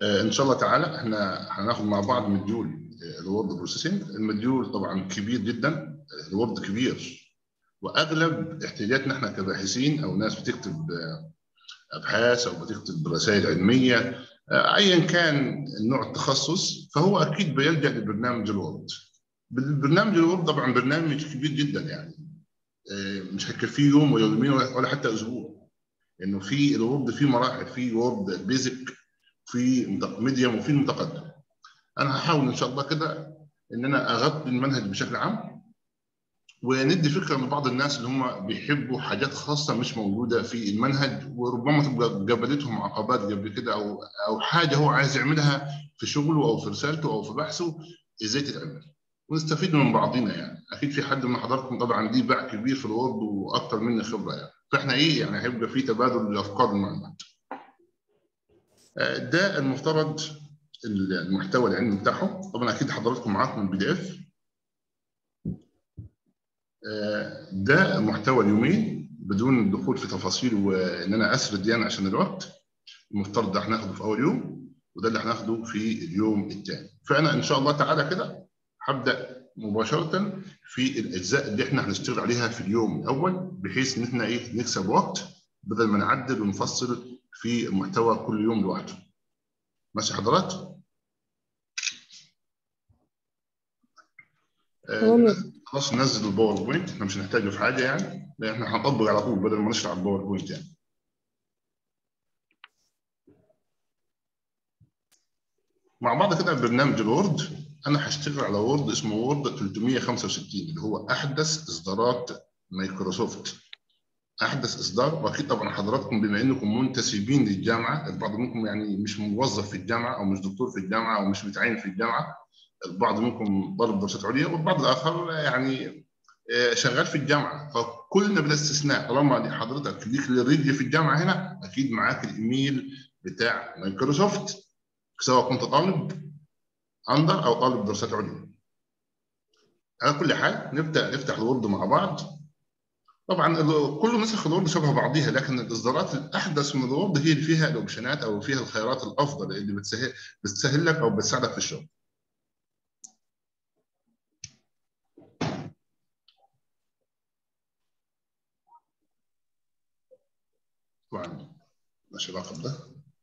آه، ان شاء الله تعالى احنا هناخد مع بعض مديول الوورد بروسيسنج المديول طبعا كبير جدا الوورد كبير واغلب احتياجاتنا احنا كباحثين او ناس بتكتب آه، ابحاث او بتكتب رسائل علميه آه، ايا كان نوع التخصص فهو اكيد بيلجا لبرنامج الوورد برنامج الوورد طبعا برنامج كبير جدا يعني آه، مش هيكفيه يوم ولا يومين ولا ولا حتى اسبوع انه في الوورد في مراحل في وورد بيزك في ميديوم وفي متقدم انا هحاول ان شاء الله كده ان انا اغطي المنهج بشكل عام وندي فكره لبعض الناس اللي هم بيحبوا حاجات خاصه مش موجوده في المنهج وربما تبقى قابلتهم عقبات قبل كده او او حاجه هو عايز يعملها في شغله او في رسالته او في بحثه ازاي تتعمل ونستفيد من بعضنا يعني اكيد في حد من حضراتكم طبعا ليه باع كبير في الوورد واكثر مني خبره يعني فاحنا ايه يعني هيبقى في تبادل لافكار المعلومات آه، ده المفترض المحتوى العلمي بتاعهم طبعا اكيد حضراتكم معاكم البي دي اف ده محتوى اليومين بدون الدخول في تفاصيل وان انا اسرد يعني عشان الوقت المفترض ده هناخده في اول يوم وده اللي هناخده في اليوم الثاني فانا ان شاء الله تعالى كده هبدا مباشره في الاجزاء اللي احنا هنشتغل عليها في اليوم الاول بحيث ان احنا ايه نكسب وقت بدل ما نعدل ونفصل في المحتوى كل يوم لوحده ماشي حضرات؟ تمام يا آه، خلاص ننزل الباوربوينت احنا مش هنحتاجه في حاجه يعني لان احنا هنطبق على طول بدل ما نشرح الباوربوينت يعني مع بعض كده برنامج الوورد انا هشتغل على وورد اسمه وورد 365 اللي هو احدث اصدارات مايكروسوفت احدث اصدار واكيد طبعا حضراتكم بما انكم منتسبين للجامعه البعض منكم يعني مش موظف في الجامعه او مش دكتور في الجامعه او مش متعين في الجامعه البعض منكم طالب دراسات عليا والبعض الاخر يعني آه، شغال في الجامعه فكلنا بلا استثناء طالما دي حضرتك ليك الريديو في الجامعه هنا اكيد معاك الايميل بتاع مايكروسوفت سواء كنت طالب اندر او طالب دراسات عليا على كل حال نبدا نفتح الوورد مع بعض طبعا ال- كل نسخ الوورد شبه بعضيها لكن الاصدارات الاحدث من الوورد هي اللي فيها الاوبشنات او فيها الخيارات الافضل اللي بتسهل بتسهل لك او بتساعدك في الشغل طبعا مش علاقه بده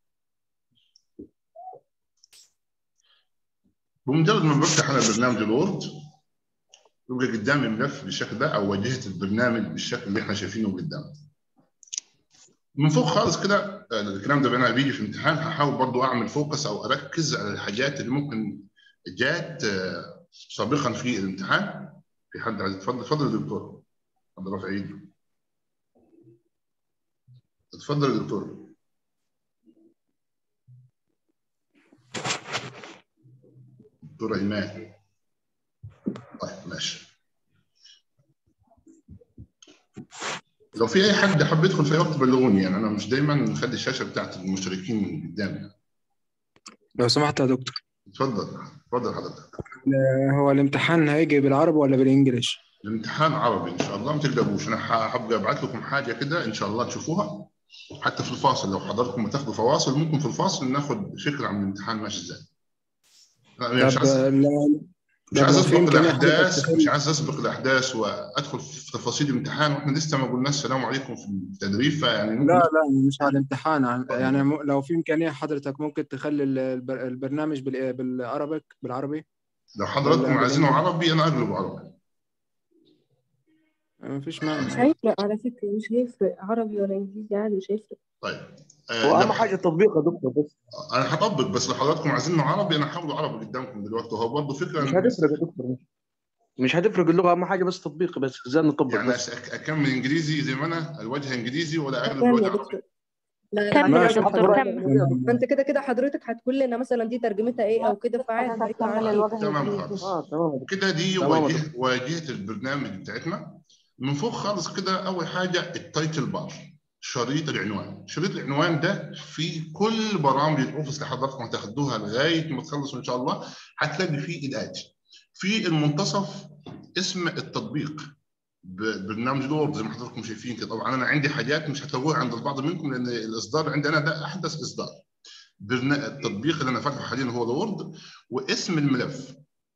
بمجرد ما بفتح انا برنامج الوورد يبقى قدامي الملف بالشكل ده او واجهه البرنامج بالشكل اللي احنا شايفينه قدامنا. من فوق خالص كده آه، الكلام ده انا بيجي في امتحان هحاول برضو اعمل فوكس او اركز على الحاجات اللي ممكن جات آه، سابقا في الامتحان في حد عايز يتفضل اتفضل يا دكتور حد رافع ايده اتفضل يا دكتور دكتورة ايمان طيب ماشي لو في اي حد حب يدخل في اي وقت بلغوني يعني انا مش دايما مخلي الشاشه بتاعت المشتركين قدامي لو سمحت يا دكتور اتفضل اتفضل حضرتك آه، هو الامتحان هيجي بالعربي ولا بالانجليش؟ الامتحان عربي ان شاء الله ما تقلقوش انا ح- هبقى ابعت لكم حاجه كده ان شاء الله تشوفوها حتى في الفاصل لو حضراتكم بتاخدوا فواصل ممكن في الفاصل ناخد فكره عن الامتحان ماشي ازاي لا، مش طب عايز آه، لا مش عايز لو في اسبق إمكانية الاحداث حضرتك مش عايز اسبق الاحداث وادخل في تفاصيل الامتحان واحنا لسه ما قلناش السلام عليكم في التدريب فيعني ممكن لا لا مش على الامتحان عن- يعني م- لو في امكانيه حضرتك ممكن تخلي ال- البر- البرنامج بال- بالعربي بالعربي لو حضراتكم ولا عايزينه بالإنجليزي؟ عربي انا اقلبه عربي ما فيش مش مانع هيفرق على فكرة مش هيفرق عربي ولا إنجليزي عادي مش هيفرق طيب آه هو اهم لو- حاجه التطبيق يا دكتور بس انا هطبق بس لو حضراتكم عايزينه عربي انا هحاوله عربي قدامكم دلوقتي وهو برضه فكره مش إن- هتفرق يا دكتور مش هتفرق اللغه اهم حاجه بس تطبيق بس ازاي نطبق يعني بس أك- اكمل انجليزي زي ما انا الوجه انجليزي ولا اقلب كمل الوجه يا عربي دكتور لا لا كمل لا يا ماشي دكتور حضرتك كمل فانت كده كده حضرتك هتقول لنا مثلا دي ترجمتها ايه او كده فعادي حضرتك هيطلع كمل على خير الوجه تمام الإنجليزي خالص اه تمام يا دكتور كده دي تمام يا واجهه دكتور واجهه البرنامج بتاعتنا من فوق خالص كده اول حاجه التايتل بار شريط العنوان شريط العنوان ده في كل برامج الاوفيس اللي حضراتكم هتاخدوها لغايه ما تخلصوا ان شاء الله هتلاقي فيه الاتي في المنتصف اسم التطبيق ب- برنامج الوورد زي ما حضراتكم شايفين كده طبعا انا عندي حاجات مش هتلاقوها عند البعض منكم لان الاصدار عندنا ده احدث اصدار برنا... التطبيق اللي انا فاتحه حاليا هو الوورد واسم الملف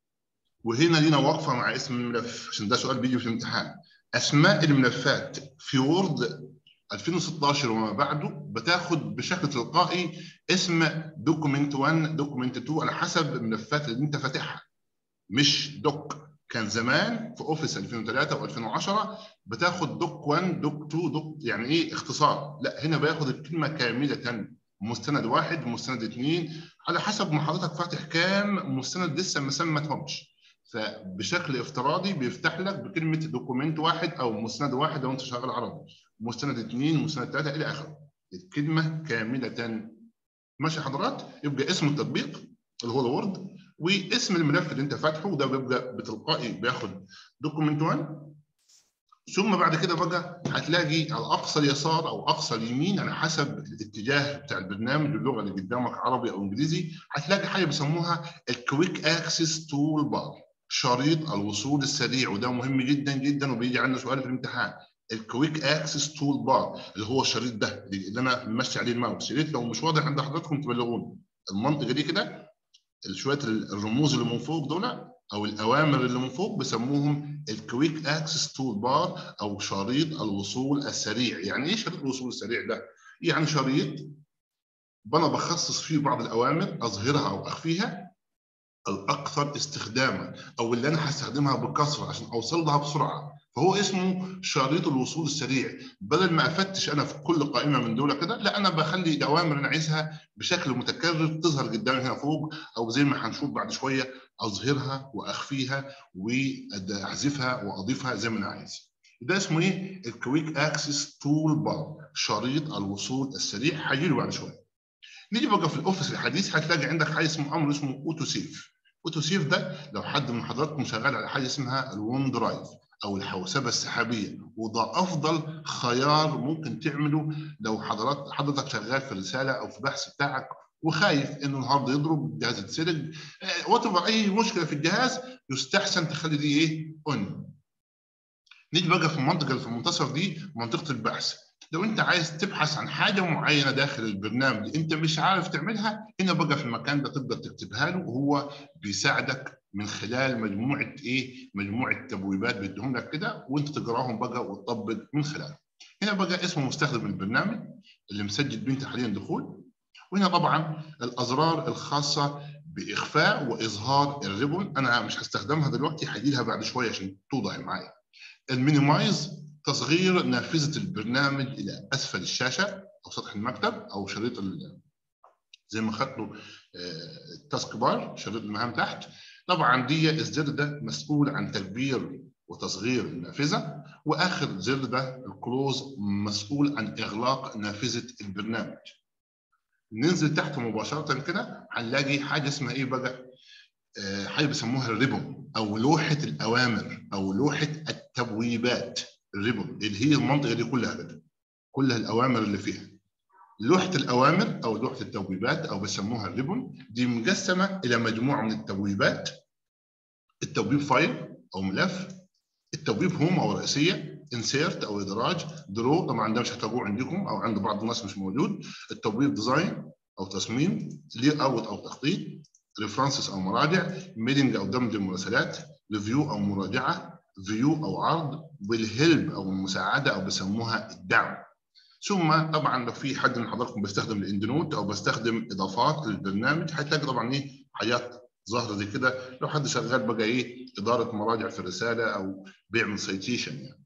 وهنا لينا وقفه مع اسم الملف عشان ده سؤال بيجي في الامتحان اسماء الملفات في وورد 2016 وما بعده بتاخد بشكل تلقائي اسم دوكيمنت 1 دوكيمنت 2 على حسب الملفات اللي انت فاتحها مش دوك كان زمان في اوفيس 2003 و2010 بتاخد دوك 1 دوك 2 دوك يعني ايه اختصار لا هنا بياخد الكلمه كامله مستند واحد مستند اثنين على حسب ما حضرتك فاتح كام مستند لسه ما سمتهمش فبشكل افتراضي بيفتح لك بكلمه دوكيمنت واحد او مستند واحد لو انت شغال عربي مستند اثنين مستند ثلاثه الى اخره الكلمه كامله ماشي حضرات يبقى اسم التطبيق اللي هو الوورد واسم الملف اللي انت فاتحه وده بيبقى بتلقائي بياخد دوكيمنت 1 ثم بعد كده بقى هتلاقي على اقصى اليسار او اقصى اليمين على حسب الاتجاه بتاع البرنامج واللغه اللي قدامك عربي او انجليزي هتلاقي حاجه بيسموها الكويك اكسس تول بار شريط الوصول السريع وده مهم جدا جدا وبيجي عندنا سؤال في الامتحان الكويك اكسس تول بار اللي هو الشريط ده اللي انا ماشي عليه الماوس يا ريت لو مش واضح عند حضراتكم تبلغوني المنطقه دي كده شويه الرموز اللي من فوق دول او الاوامر اللي من فوق بسموهم الكويك اكسس تول بار او شريط الوصول السريع يعني ايه شريط الوصول السريع ده يعني شريط انا بخصص فيه بعض الاوامر اظهرها او اخفيها الاكثر استخداما او اللي انا هستخدمها بكثره عشان اوصل لها بسرعه فهو اسمه شريط الوصول السريع بدل ما افتش انا في كل قائمه من دول كده لا انا بخلي الاوامر انا عايزها بشكل متكرر تظهر قدامي هنا فوق او زي ما هنشوف بعد شويه اظهرها واخفيها واحذفها واضيفها زي ما انا عايز ده اسمه ايه الكويك اكسس تول بار شريط الوصول السريع هيجي له بعد شويه نيجي بقى في الاوفيس الحديث هتلاقي عندك حاجه اسمه امر اسمه اوتو سيف اوتو سيف ده لو حد من حضراتكم شغال على حاجه اسمها الون درايف او الحوسبه السحابيه وده افضل خيار ممكن تعمله لو حضرات حضرتك شغال في رساله او في بحث بتاعك وخايف انه الهارد يضرب الجهاز يتسرق وات اي مشكله في الجهاز يستحسن تخلي دي ايه اون نيجي بقى في المنطقه اللي في المنتصف دي منطقه البحث لو انت عايز تبحث عن حاجه معينه داخل البرنامج انت مش عارف تعملها هنا بقى في المكان ده تقدر تكتبها له وهو بيساعدك من خلال مجموعه ايه؟ مجموعه تبويبات بيديهم لك كده وانت تقراهم بقى وتطبق من خلاله. هنا بقى اسم مستخدم البرنامج اللي مسجل بيه انت حاليا دخول وهنا طبعا الازرار الخاصه باخفاء واظهار الريبون انا مش هستخدمها دلوقتي هجي لها بعد شويه عشان توضح معايا. المينيمايز تصغير نافذه البرنامج الى اسفل الشاشه او سطح المكتب او شريط زي ما خدته التاسك بار شريط المهام تحت طبعا دي الزر ده مسؤول عن تكبير وتصغير النافذه واخر زر ده الكلوز مسؤول عن اغلاق نافذه البرنامج ننزل تحت مباشره كده هنلاقي حاجه اسمها ايه بقى حاجه بيسموها الريبون او لوحه الاوامر او لوحه التبويبات الريبون اللي هي المنطقه دي كلها كده كل الاوامر اللي فيها لوحه الاوامر او لوحه التبويبات او بيسموها الريبون دي مقسمه الى مجموعه من التبويبات التبويب فايل او ملف التبويب هوم او رئيسيه انسيرت او ادراج درو طبعا ده مش هتلاقوه عندكم او عند بعض الناس مش موجود التبويب ديزاين او تصميم لي اوت او تخطيط ريفرنسز او مراجع ميدنج او دمج المراسلات ريفيو او مراجعه فيو او عرض والهيلب او المساعده او بيسموها الدعم ثم طبعا لو في حد من حضراتكم بيستخدم الاند نوت او بيستخدم اضافات للبرنامج هتلاقي طبعا ايه حاجات ظاهره زي كده لو حد شغال بقى ايه اداره مراجع في الرساله او بيعمل سيتيشن يعني.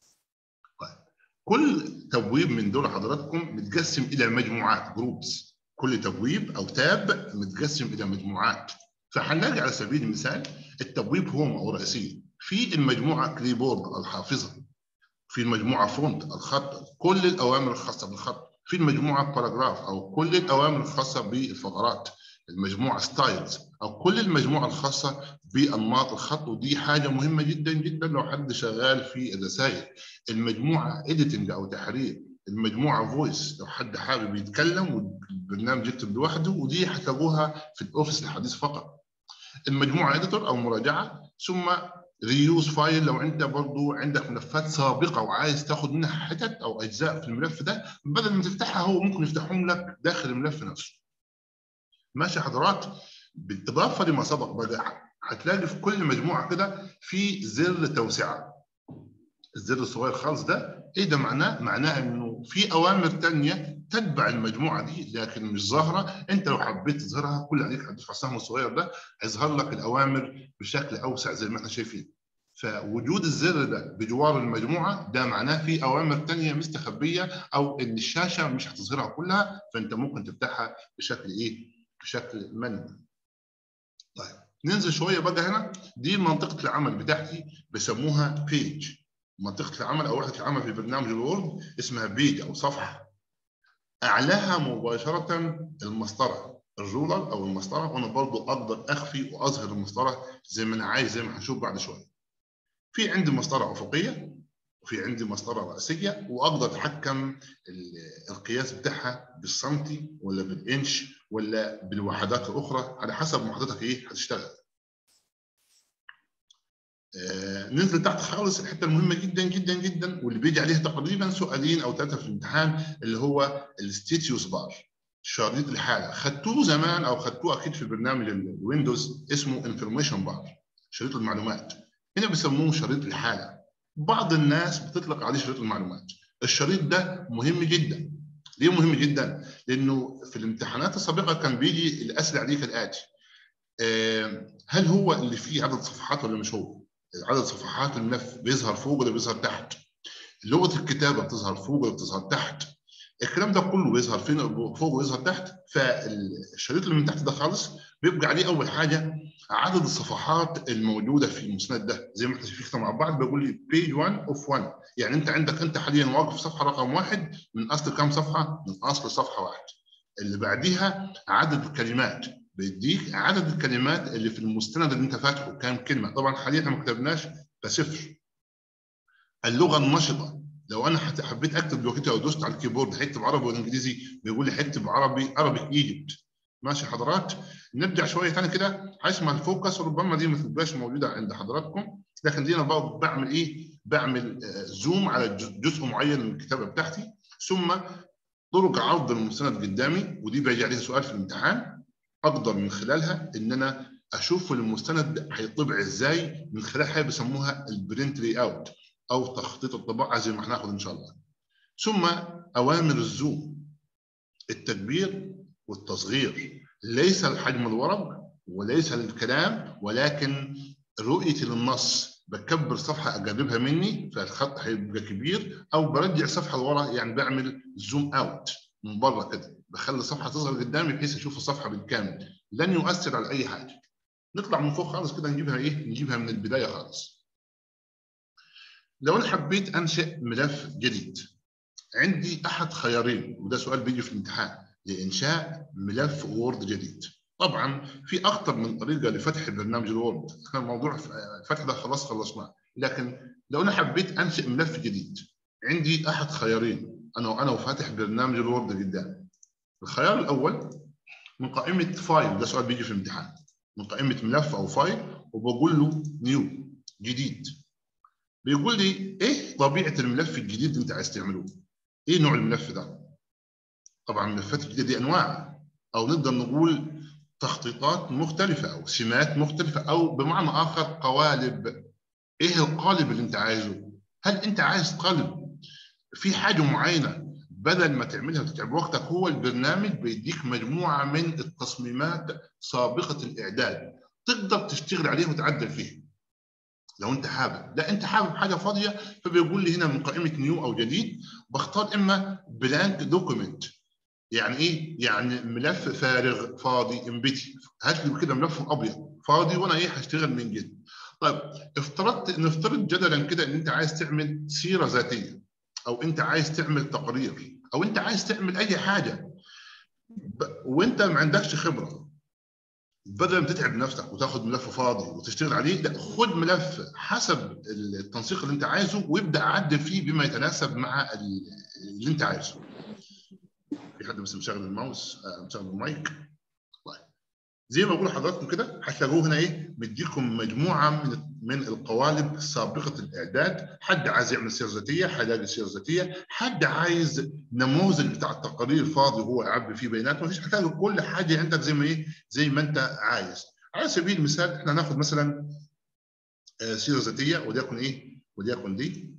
طيب كل تبويب من دول حضراتكم متقسم الى مجموعات جروبس كل تبويب او تاب متقسم الى مجموعات فهنلاقي على سبيل المثال التبويب هوم او رئيسيه في المجموعه كليبورد الحافظه في المجموعه فونت الخط كل الاوامر الخاصه بالخط في المجموعه باراجراف او كل الاوامر الخاصه بالفقرات المجموعه ستايلز او كل المجموعه الخاصه بانماط الخط ودي حاجه مهمه جدا جدا لو حد شغال في الرسائل المجموعه اديتنج او تحرير المجموعه فويس لو حد حابب يتكلم والبرنامج يكتب لوحده ودي هتلاقوها في الاوفيس الحديث فقط المجموعه اديتور او مراجعه ثم ريوز فايل لو انت برضو عندك ملفات سابقه وعايز تاخد منها حتت او اجزاء في الملف ده بدل ما تفتحها هو ممكن يفتحهم لك داخل الملف نفسه ماشي حضرات بالاضافه لما سبق بقى هتلاقي في كل مجموعه كده في زر توسعه الزر الصغير خالص ده ايه ده معناه؟ معناه انه في اوامر ثانيه تتبع المجموعه دي لكن مش ظاهره انت لو حبيت تظهرها كل عليك هتدوس على السهم الصغير ده هيظهر لك الاوامر بشكل اوسع زي ما احنا شايفين فوجود الزر ده بجوار المجموعه ده معناه في اوامر ثانيه مستخبيه او ان الشاشه مش هتظهرها كلها فانت ممكن تفتحها بشكل ايه؟ بشكل منوي. طيب ننزل شويه بقى هنا دي منطقه العمل بتاعتي بسموها بيج منطقه العمل او وحده العمل في برنامج الوورد اسمها بيج او صفحه اعلاها مباشره المسطره الرولر او المسطره وانا برضو اقدر اخفي واظهر المسطره زي ما انا عايز زي ما هنشوف بعد شويه في عندي مسطره افقيه وفي عندي مسطره راسيه واقدر اتحكم القياس بتاعها بالسنتي ولا بالانش ولا بالوحدات الاخرى على حسب ما حضرتك ايه هتشتغل آه ننزل تحت خالص الحته المهمه جدا جدا جدا واللي بيجي عليها تقريبا سؤالين او ثلاثه في الامتحان اللي هو الستيتيوس بار شريط الحاله خدتوه زمان او خدتوه اكيد في برنامج الويندوز اسمه انفورميشن بار شريط المعلومات هنا بيسموه شريط الحاله بعض الناس بتطلق عليه شريط المعلومات الشريط ده مهم جدا ليه مهم جدا؟ لانه في الامتحانات السابقه كان بيجي الاسئله عليه كالاتي آه هل هو اللي فيه عدد صفحات ولا مش هو؟ عدد صفحات الملف بيظهر فوق ولا بيظهر تحت؟ لغه الكتابه بتظهر فوق ولا بتظهر تحت؟ الكلام ده كله بيظهر فين فوق ويظهر تحت فالشريط اللي من تحت ده خالص بيبقى عليه اول حاجه عدد الصفحات الموجوده في المسند ده زي ما احنا شايفين مع بعض بيقول لي بيج 1 اوف 1 يعني انت عندك انت حاليا واقف في صفحه رقم واحد من اصل كام صفحه؟ من اصل صفحه واحد اللي بعديها عدد الكلمات بيديك عدد الكلمات اللي في المستند اللي انت فاتحه كام كلمه طبعا حاليا احنا ما كتبناش فصفر اللغه النشطه لو انا حبيت اكتب دلوقتي او دوست على الكيبورد هكتب عربي ولا انجليزي بيقول لي هكتب عربي عربي ايجيبت ماشي حضرات نرجع شويه ثاني كده هسمع الفوكس ربما دي ما تبقاش موجوده عند حضراتكم لكن دي انا بعمل ايه؟ بعمل زوم على جزء معين من الكتابه بتاعتي ثم طرق عرض المستند قدامي ودي بيجي عليها سؤال في الامتحان اقدر من خلالها ان انا اشوف المستند هيطبع ازاي من خلال حاجه بيسموها البرنت لي اوت او تخطيط الطباعه زي ما هناخد ان شاء الله. ثم اوامر الزوم التكبير والتصغير ليس الحجم الورق وليس الكلام ولكن رؤيتي للنص بكبر صفحه اقربها مني فالخط هيبقى كبير او برجع صفحه لورا يعني بعمل زوم اوت من بره كده بخلي الصفحه تظهر قدامي بحيث اشوف الصفحه بالكامل لن يؤثر على اي حاجه نطلع من فوق خالص كده نجيبها ايه نجيبها من البدايه خالص لو انا حبيت انشئ ملف جديد عندي احد خيارين وده سؤال بيجي في الامتحان لانشاء ملف وورد جديد طبعا في اكثر من طريقه لفتح برنامج الوورد احنا موضوع الفتح ده خلاص خلصناه لكن لو انا حبيت انشئ ملف جديد عندي احد خيارين انا وانا وفاتح برنامج الوورد قدامي الخيار الاول من قائمه فايل ده سؤال بيجي في الامتحان من قائمه ملف او فايل وبقول له نيو جديد بيقول لي ايه طبيعه الملف الجديد اللي انت عايز تعمله؟ ايه نوع الملف ده؟ طبعا الملفات الجديده دي انواع او نقدر نقول تخطيطات مختلفه او سمات مختلفه او بمعنى اخر قوالب ايه القالب اللي انت عايزه؟ هل انت عايز قالب في حاجه معينه بدل ما تعملها وتتعب وقتك هو البرنامج بيديك مجموعه من التصميمات سابقه الاعداد تقدر تشتغل عليها وتعدل فيها لو انت حابب لا انت حابب حاجه فاضيه فبيقول لي هنا من قائمه نيو او جديد بختار اما بلانك دوكيمنت يعني ايه يعني ملف فارغ فاضي امبتي هات لي كده ملف ابيض فاضي وانا ايه هشتغل من جد طيب افترضت نفترض جدلا كده ان انت عايز تعمل سيره ذاتيه او انت عايز تعمل تقرير او انت عايز تعمل اي حاجه ب... وانت ما عندكش خبره بدل ما تتعب نفسك وتاخد ملف فاضي وتشتغل عليه لا خد ملف حسب التنسيق اللي انت عايزه وابدا عدل فيه بما يتناسب مع اللي انت عايزه. في حد بس مشغل الماوس آه مشغل المايك طيب زي ما بقول لحضراتكم كده هتلاقوه هنا ايه مديكم مجموعه من من القوالب سابقه الاعداد حد عايز يعمل سيره ذاتيه هيلاقي سيره ذاتيه حد عايز نموذج بتاع التقارير فاضي وهو يعبي فيه بيانات مفيش هتلاقي كل حاجه عندك زي ما ايه زي ما انت عايز على سبيل المثال احنا هناخد مثلا آه، سيره ذاتيه وليكن ايه وليكن دي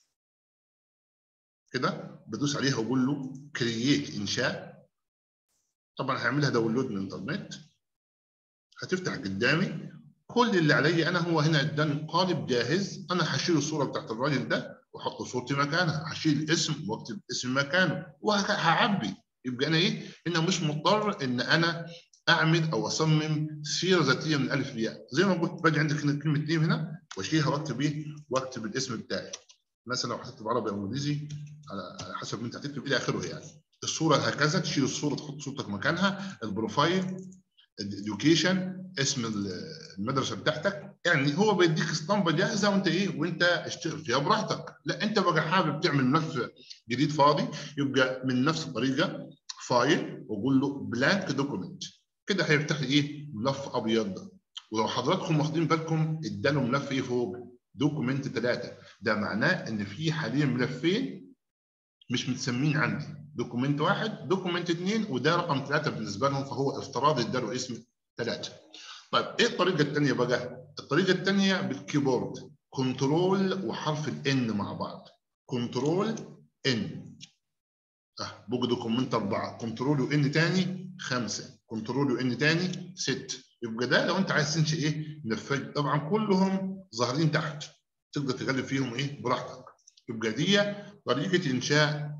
كده بدوس عليها واقول له كرييت انشاء طبعا هعملها داونلود من الانترنت هتفتح قدامي كل اللي عليا انا هو هنا اداني قالب جاهز انا هشيل الصوره بتاعت الراجل ده واحط صورتي مكانها هشيل الاسم واكتب اسم مكانه وهعبي يبقى انا ايه هنا مش مضطر ان انا اعمل او اصمم سيره ذاتيه من الف لياء زي ما قلت باجي عندك هنا كلمه تيم هنا واشيلها واكتب ايه واكتب الاسم بتاعي مثلا لو هتكتب عربي او انجليزي على على حسب ما انت هتكتب الى اخره يعني الصوره هكذا تشيل الصوره تحط صورتك مكانها البروفايل الاديوكيشن اسم المدرسه بتاعتك يعني هو بيديك اسطمبه جاهزه وانت ايه وانت اشتغل فيها براحتك لا انت بقى حابب تعمل ملف جديد فاضي يبقى من نفس الطريقه فايل واقول له بلانك دوكيمنت كده هيفتح لي ايه ملف ابيض ولو حضراتكم واخدين بالكم اداله ملف ايه فوق دوكيمنت ثلاثه ده معناه ان في حاليا ملفين مش متسمين عندي دوكيمنت واحد دوكيمنت اثنين وده رقم ثلاثه بالنسبه لهم فهو افتراضي اداله اسم ثلاثه. طيب ايه الطريقه الثانيه بقى؟ الطريقه الثانيه بالكيبورد كنترول وحرف الان مع بعض كنترول ان اه بوجي دوكيمنت اربعه كنترول وان ثاني خمسه كنترول وان ثاني ست يبقى ده لو انت عايز تنشئ ايه نفذ طبعا كلهم ظاهرين تحت تقدر تغلب فيهم ايه براحتك يبقى دي طريقه انشاء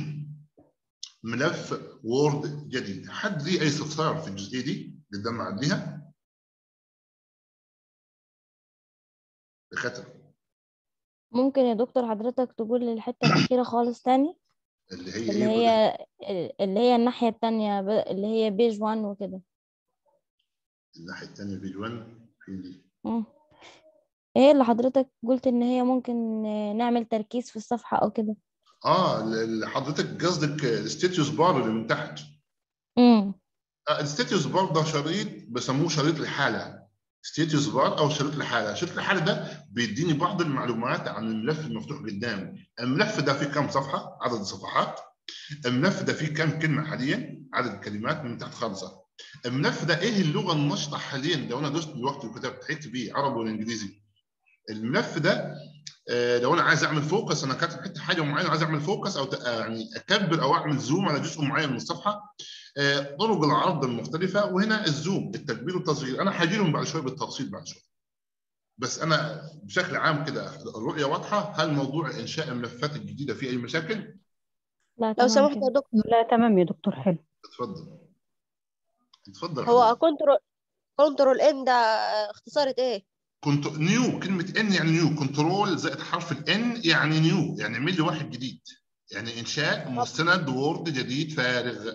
ملف وورد جديد حد ليه اي استفسار في الجزئيه دي قدام معديها دكاتره ممكن يا دكتور حضرتك تقول لي الحتة الأخيرة خالص تاني اللي هي اللي ايه بقى؟ هي اللي هي الناحية التانية ب- اللي هي بيج وان وكده الناحيه الثانيه بيج 1 في دي مم. ايه اللي حضرتك قلت ان هي ممكن نعمل تركيز في الصفحة او كده اه اللي حضرتك قصدك الستيتيوس بار اللي من تحت امم آه، الستيتيوس بار ده شريط بسموه شريط الحاله ستيتيوس بار او شريط الحاله شريط الحاله ده بيديني بعض المعلومات عن الملف المفتوح قدامي الملف ده فيه كام صفحه عدد الصفحات الملف ده فيه كام كلمه حاليا عدد الكلمات من تحت خالصه الملف ده ايه اللغه النشطه حاليا لو انا دوست دلوقتي وكتبت هكتب بيه عربي ولا انجليزي الملف ده آه، لو انا عايز اعمل فوكس انا كاتب حته حاجه معينه عايز اعمل فوكس او ت- آه، يعني اكبر او اعمل زوم على جزء معين من الصفحه آه، طرق العرض المختلفه وهنا الزوم التكبير والتصغير انا هاجي لهم بعد شويه بالتفصيل بعد شويه بس انا بشكل عام كده الرؤيه واضحه هل موضوع انشاء الملفات الجديده فيه اي مشاكل؟ لا لو تمام سمحت يا كده دكتور لا تمام يا دكتور حلو اتفضل اتفضل هو حضرتك. كنترول كنترول ان ده اختصارة ايه؟ كنت نيو كلمه ان يعني نيو كنترول زائد حرف الان يعني نيو يعني اعمل لي واحد جديد يعني انشاء مستند وورد جديد فارغ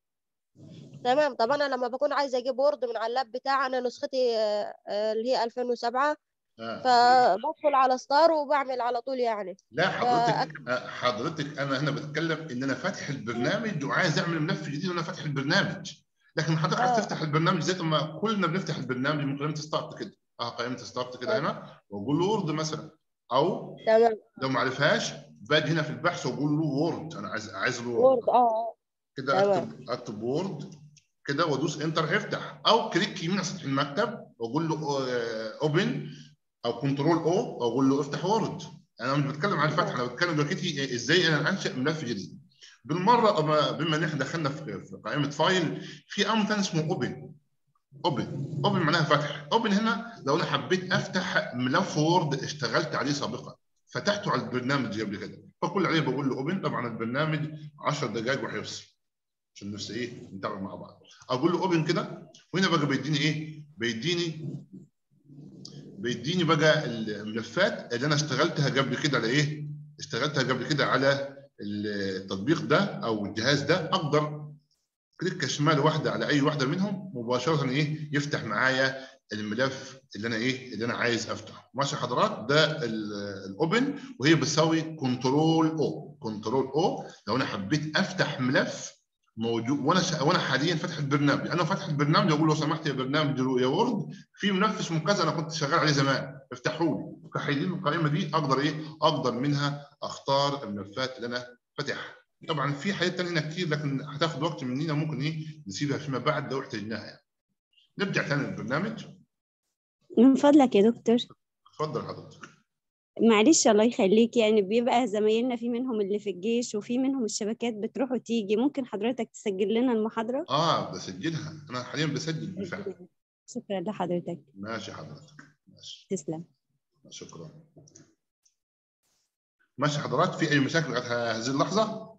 تمام طب انا لما بكون عايزه اجيب وورد من على اللاب بتاعي انا نسختي آه، آه، اللي هي 2007 آه. فبدخل على ستار وبعمل على طول يعني لا حضرتك آه، حضرتك انا هنا بتكلم ان انا فاتح البرنامج وعايز اعمل ملف جديد وانا فاتح البرنامج لكن حضرتك عايز آه. تفتح البرنامج زي ما كلنا بنفتح البرنامج من قائمه ستارت كده اه قائمه ستارت كده آه. هنا واقول له وورد مثلا او تمام لو ما عرفهاش باجي هنا في البحث واقول له وورد انا عايز عايز الوورد وورد اه كده تمام. اكتب اكتب وورد كده وادوس انتر هيفتح او كليك يمين على سطح المكتب واقول له اوبن او كنترول او واقول له افتح وورد انا مش بتكلم عن الفتح انا بتكلم دلوقتي ازاي انا انشا ملف جديد بالمره أما بما ان احنا دخلنا في في قائمه فايل في امر ثاني اسمه اوبن اوبن اوبن معناها فتح اوبن هنا لو انا حبيت افتح ملف وورد اشتغلت عليه سابقا فتحته على البرنامج قبل كده فكل عليه بقول له اوبن طبعا البرنامج 10 دقائق وهيفصل عشان بس ايه نتابع مع بعض اقول له اوبن كده وهنا بقى بيديني ايه بيديني بيديني بقى الملفات اللي انا اشتغلتها قبل كده على ايه اشتغلتها قبل كده على التطبيق ده او الجهاز ده اقدر كليك شمال واحده على اي واحده منهم مباشره ايه يفتح معايا الملف اللي انا ايه اللي انا عايز افتحه ماشي حضرات ده ال- الاوبن وهي بتساوي كنترول او كنترول او لو انا حبيت افتح ملف موجود وانا ش... وانا حاليا فاتح البرنامج انا فاتح البرنامج اقول لو سمحت يا برنامج يا وورد في ملف اسمه كذا انا كنت شغال عليه زمان افتحوا لي فهيدي القائمه دي اقدر ايه اقدر منها اختار الملفات اللي انا فاتحها طبعا في حاجات ثانيه هنا كتير لكن هتاخد وقت مننا ممكن ايه نسيبها فيما بعد لو احتاجناها يعني نرجع ثاني للبرنامج من فضلك يا دكتور اتفضل حضرتك معلش الله يخليك يعني بيبقى زمايلنا في منهم اللي في الجيش وفي منهم الشبكات بتروح وتيجي ممكن حضرتك تسجل لنا المحاضرة اه بسجلها انا حاليا بسجل بالفعل شكرا لحضرتك ماشي حضرتك ماشي تسلم شكرا ماشي حضرات في اي مشاكل لغايه هذه اللحظه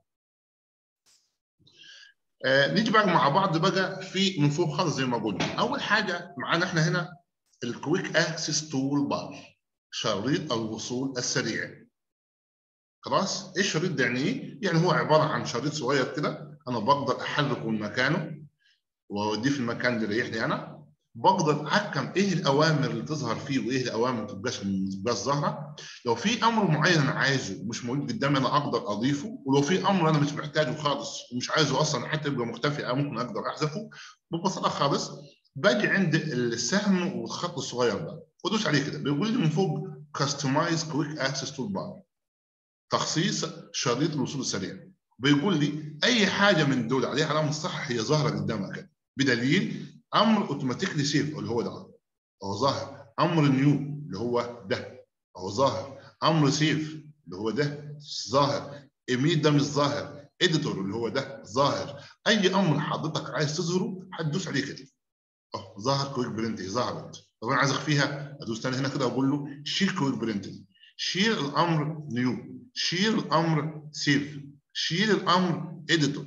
آه نيجي بقى مع بعض بقى في من فوق خالص زي ما قلنا اول حاجه معانا احنا هنا الكويك اكسس تول بار شريط الوصول السريع خلاص ايش الشريط ده يعني ايه يعني هو عباره عن شريط صغير كده انا بقدر احركه من مكانه واوديه في المكان اللي يريحني انا بقدر احكم ايه الاوامر اللي تظهر فيه وايه الاوامر ما تبقاش ما تبقاش ظاهره لو في امر معين انا عايزه مش موجود قدامي انا اقدر اضيفه ولو في امر انا مش محتاجه خالص ومش عايزه اصلا حتى يبقى مختفي او ممكن اقدر احذفه ببساطه خالص باجي عند السهم والخط الصغير ده وادوس عليه كده بيقول لي من فوق كاستمايز كويك اكسس تول بار تخصيص شريط الوصول السريع بيقول لي اي حاجه من دول عليها علامه صح هي ظاهره قدامك كده بدليل امر اوتوماتيكلي سيف اللي هو ده هو ظاهر امر نيو اللي هو ده هو ظاهر امر سيف اللي هو ده ظاهر ايميل ده مش ظاهر اديتور اللي هو ده ظاهر اي امر حضرتك عايز تظهره هتدوس عليه كده اه ظهر كويك برنت اهي ظهرت طب انا عايز اخفيها ادوس تاني هنا كده واقول له شيل كويك برنت شيل الامر نيو شيل الامر سيف شيل الامر اديتور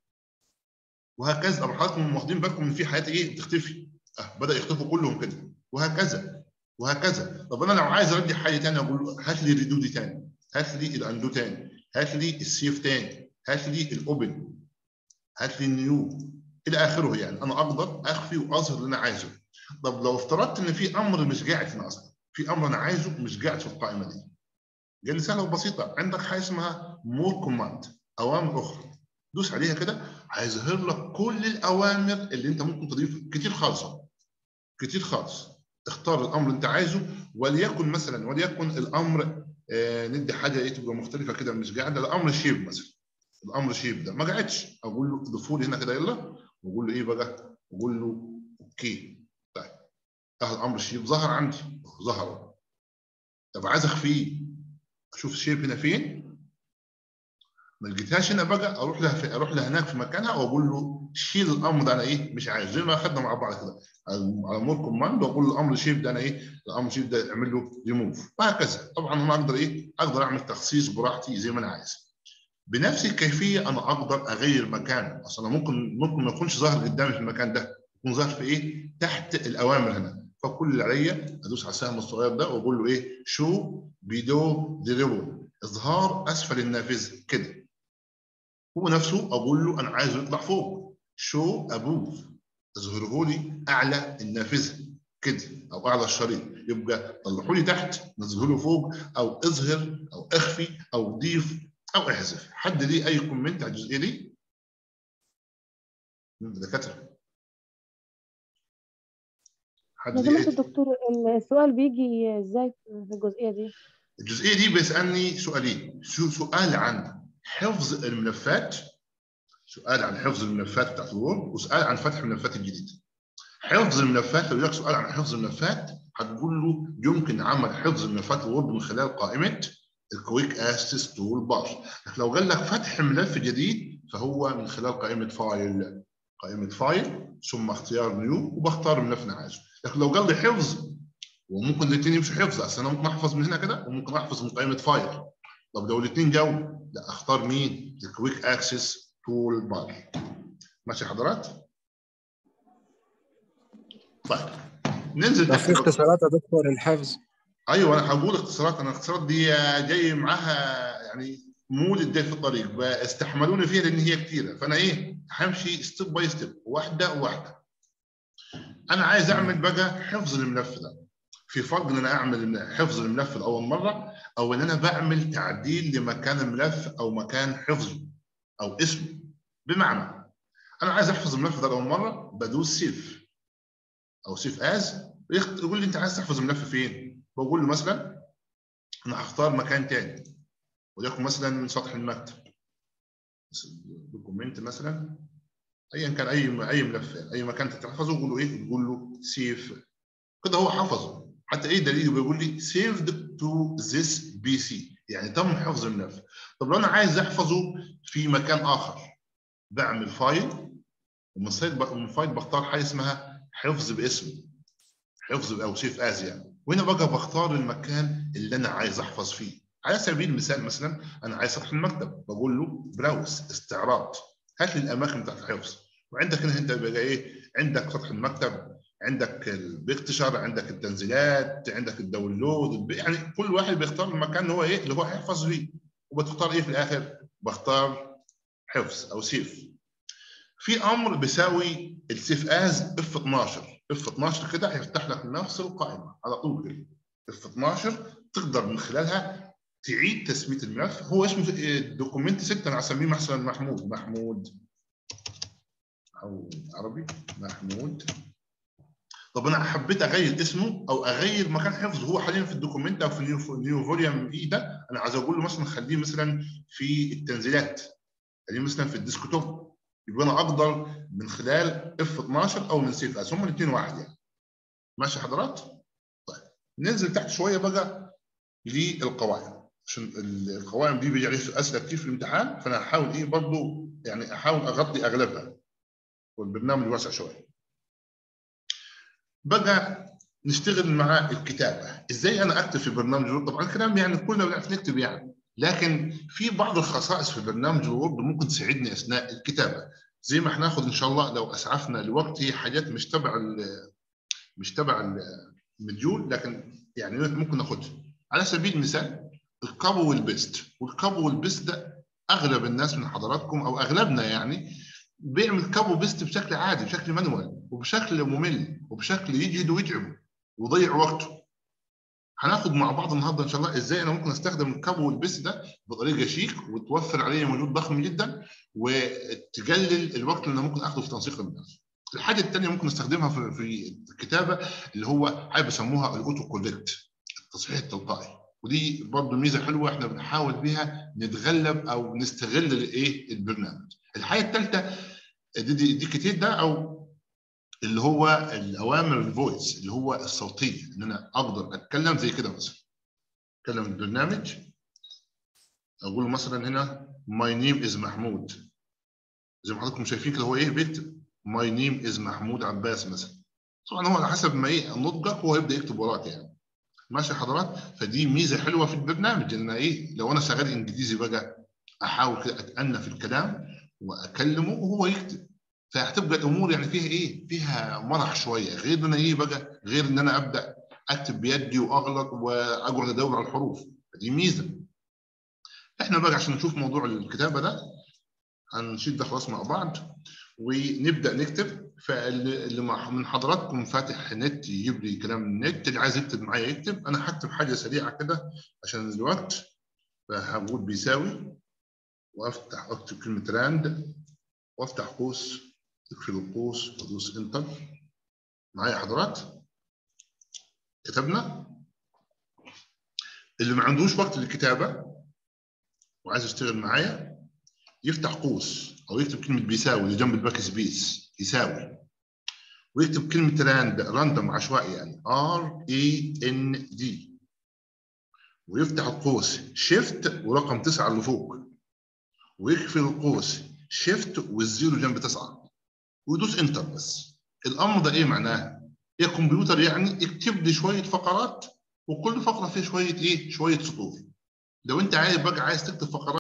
وهكذا طب حضراتكم واخدين بالكم ان في حاجات ايه بتختفي اه بدا يختفوا كلهم كده وهكذا وهكذا طب انا لو عايز ارجع حاجه ثانيه اقول له هات لي الريدو دي ثاني هات لي الاندو ثاني هات لي السيف ثاني هات لي الاوبن هات لي النيو الى اخره يعني انا اقدر اخفي واظهر اللي انا عايزه طب لو افترضت ان في امر مش قاعد هنا اصلا في امر انا عايزه مش قاعد في القائمه دي قال لي سهله وبسيطه عندك حاجه اسمها مور كوماند اوامر اخرى دوس عليها كده هيظهر لك كل الاوامر اللي انت ممكن تضيفها كتير خالص كتير خالص اختار الامر اللي انت عايزه وليكن مثلا وليكن الامر آه ندي حاجه ايه تبقى مختلفه كده مش قاعده الامر شيب مثلا الامر شيب ده ما قعدش اقول له ضيفوا لي هنا كده يلا واقول له ايه بقى اقول له اوكي طيب اه الامر شيب ظهر عندي ظهر طب عايز اخفيه اشوف الشيب هنا فين ما لقيتهاش هنا بقى اروح لها في اروح لها هناك في مكانها واقول له شيل الامر ده انا ايه مش عايز زي ما اخذنا مع بعض كده على مور كوماند واقول له الامر شيب ده انا ايه الامر شيب ده اعمل له ريموف وهكذا طبعا انا اقدر ايه اقدر اعمل تخصيص براحتي زي ما انا عايز بنفس الكيفيه انا اقدر اغير مكانه اصلا ممكن ممكن ما يكونش ظاهر قدامي في المكان ده يكون ظاهر في ايه تحت الاوامر هنا فكل اللي عليا ادوس على السهم الصغير ده واقول له ايه شو بيدو ديريبل اظهار اسفل النافذه كده هو نفسه اقول له انا عايزه يطلع فوق شو ابوف اظهره لي اعلى النافذه كده او اعلى الشريط يبقى طلعوا لي تحت نزله له فوق او اظهر او اخفي او ضيف او احذف حد ليه اي كومنت على الجزئيه دي دكاتره حد لو ليه سمحت أي- دكتور السؤال بيجي ازاي في الجزئية دي؟ الجزئيه دي بيسالني سؤالين شو سؤال عن حفظ الملفات سؤال عن حفظ الملفات بتاعت الوورد وسؤال عن فتح الملفات الجديده حفظ الملفات لو جاك سؤال عن حفظ الملفات هتقول له يمكن عمل حفظ الملفات الوورد من خلال قائمه الكويك اسيس تول بار لكن لو قال لك فتح ملف جديد فهو من خلال قائمه فايل قائمه فايل ثم اختيار نيو وبختار الملف اللي انا عايزه لكن لو قال لي حفظ وممكن الاثنين يمشوا حفظ اصل انا ممكن احفظ من هنا كده وممكن احفظ من قائمه فايل طب لو الاثنين جو لا اختار مين؟ الكويك اكسس تول بار ماشي حضرات؟ طيب ننزل طب تحت في اختصارات يا دكتور الحفظ ايوه انا هقول اختصارات انا الاختصارات دي جاي معاها يعني مولد ده في الطريق استحملوني فيها لان هي كثيره فانا ايه همشي ستيب باي ستيب واحده واحده انا عايز اعمل بقى حفظ الملف ده في فرق ان انا اعمل حفظ الملف لاول مره او ان انا بعمل تعديل لمكان الملف او مكان حفظه او اسمه بمعنى انا عايز احفظ الملف ده اول مره بدوس سيف او سيف از يقول لي انت عايز تحفظ الملف فين؟ بقول له مثلا انا هختار مكان تاني وليكن مثلا سطح المكتب دوكومنت مثلا ايا كان اي اي ملف اي مكان تحفظه قول له ايه؟ تقول له سيف كده هو حفظه حتى ايه دليله بيقول لي سيفد تو ذيس بي سي يعني تم حفظ الملف طب لو انا عايز احفظه في مكان اخر بعمل فايل ومن من فايل بختار حاجه اسمها حفظ باسم حفظ او سيف از يعني وهنا بقى بختار المكان اللي انا عايز احفظ فيه على سبيل المثال مثلا انا عايز سطح المكتب بقول له براوس استعراض هات لي الاماكن بتاعت الحفظ وعندك هنا انت بقى ايه عندك سطح المكتب عندك البيكتشر عندك التنزيلات عندك الداونلود يعني كل واحد بيختار المكان اللي هو ايه اللي هو هيحفظ فيه وبتختار ايه في الاخر بختار حفظ او سيف في امر بيساوي السيف از اف 12 اف 12 كده هيفتح لك نفس القائمه على طول كده اف 12 تقدر من خلالها تعيد تسميه الملف هو اسمه دوكيمنت 6 انا هسميه مثلا محمود محمود او عربي محمود طب انا حبيت اغير اسمه او اغير مكان حفظه هو حاليا في الدوكيمنت او في النيو نيو فوليوم اي ده انا عايز اقول له مثلا خليه مثلا في التنزيلات خليه مثلا في الديسكتوب يبقى انا اقدر من خلال اف 12 او من سيف اس هم الاثنين واحد يعني ماشي حضرات؟ طيب ننزل تحت شويه بقى للقوائم عشان القوائم دي بيجي عليها اسئله كتير في الامتحان فانا هحاول ايه برضه يعني احاول اغطي اغلبها والبرنامج واسع شويه بقى نشتغل مع الكتابه ازاي انا اكتب في برنامج الوورد طبعا الكلام يعني كلنا بنعرف نكتب يعني لكن في بعض الخصائص في برنامج الوورد ممكن تساعدني اثناء الكتابه زي ما هناخد ان شاء الله لو اسعفنا الوقت هي حاجات مش تبع مش تبع المديول لكن يعني ممكن ناخدها على سبيل المثال الكابو والبيست والكابو والبيست ده اغلب الناس من حضراتكم او اغلبنا يعني بيعمل كابو بيست بشكل عادي بشكل مانوال وبشكل ممل وبشكل يجهد ويتعبه ويضيع وقته هناخد مع بعض النهارده ان شاء الله ازاي انا ممكن استخدم الكابو والبيست ده بطريقه شيك وتوفر علي مجهود ضخم جدا وتقلل الوقت اللي انا ممكن اخده في تنسيق الناس. الحاجه الثانيه ممكن استخدمها في في الكتابه اللي هو حاجه بيسموها الاوتو كولكت التصحيح التلقائي ودي برضه ميزه حلوه احنا بنحاول بيها نتغلب او نستغل الايه البرنامج. الحاجه الثالثه دي, دي, دي كتير ده او اللي هو الاوامر الفويس اللي هو الصوتيه ان انا اقدر اتكلم زي كده مثلا اتكلم البرنامج اقول له مثلا هنا ماي نيم از محمود زي ما حضراتكم شايفين كده هو ايه بيكتب ماي نيم از محمود عباس مثلا طبعا هو على حسب ما ايه نطقك هو يبدا يكتب وراك يعني ماشي يا حضرات فدي ميزه حلوه في البرنامج ان ايه لو انا شغال انجليزي بقى احاول كده اتأنى في الكلام واكلمه وهو يكتب فهتبقى الامور يعني فيها ايه؟ فيها مرح شويه غير ان انا ايه بقى؟ غير ان انا ابدا اكتب بيدي واغلط واقعد ادور على الحروف دي ميزه. احنا بقى عشان نشوف موضوع الكتابه ده هنشيل ده خلاص مع بعض ونبدا نكتب فاللي من حضراتكم فاتح نت يجيب لي كلام النت اللي عايز يكتب معايا يكتب انا هكتب حاجه سريعه كده عشان الوقت فهقول بيساوي وافتح اكتب كلمه راند وافتح قوس اقفل القوس وادوس انتر معايا حضرات كتبنا اللي ما عندوش وقت للكتابه وعايز يشتغل معايا يفتح قوس او يكتب كلمه بيساوي اللي جنب الباك سبيس يساوي ويكتب كلمه راند راندوم عشوائي يعني ار اي ان دي ويفتح القوس شيفت ورقم تسعه اللي فوق ويقفل القوس شيفت والزيرو جنب تسعه ويدوس انتر بس الامر ده ايه معناه؟ ايه كمبيوتر يعني اكتب لي شويه فقرات وكل فقره فيها شويه ايه؟ شويه سطور لو انت عايز بقى عايز تكتب فقرات